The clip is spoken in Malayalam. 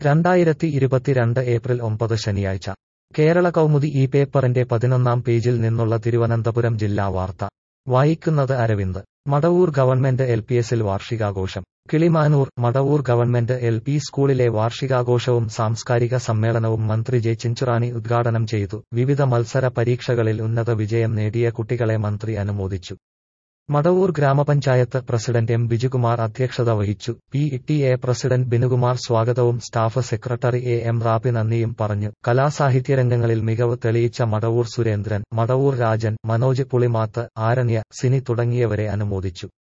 രണ്ടായിരത്തി ഇരുപത്തിരണ്ട് ഏപ്രിൽ ഒമ്പത് ശനിയാഴ്ച കേരള കൗമുദി ഈ പേപ്പറിന്റെ പതിനൊന്നാം പേജിൽ നിന്നുള്ള തിരുവനന്തപുരം ജില്ലാ വാർത്ത വായിക്കുന്നത് Aravind Madavoor government L P എസിൽ വാർഷികാഘോഷം Kilimanoor Madavoor government L P സ്കൂളിലെ വാർഷികാഘോഷവും സാംസ്കാരിക സമ്മേളനവും മന്ത്രി ജെ ചിഞ്ചുറാണി ഉദ്ഘാടനം ചെയ്തു വിവിധ മത്സര പരീക്ഷകളിൽ ഉന്നത വിജയം നേടിയ കുട്ടികളെ മന്ത്രി അനുമോദിച്ചു മടവൂർ ഗ്രാമപഞ്ചായത്ത് പ്രസിഡന്റ് എം ബിജുകുമാർ അധ്യക്ഷത വഹിച്ചു P T A president Binukumar സ്വാഗതവും staff secretary A M Rabi നന്ദിയും പറഞ്ഞു കലാസാഹിത്യരംഗങ്ങളിൽ മികവ് തെളിയിച്ച മടവൂർ സുരേന്ദ്രൻ മടവൂർ രാജൻ മനോജ് പുളിമാത്ത് ആരണ്യ സിനി തുടങ്ങിയവരെ അനുമോദിച്ചു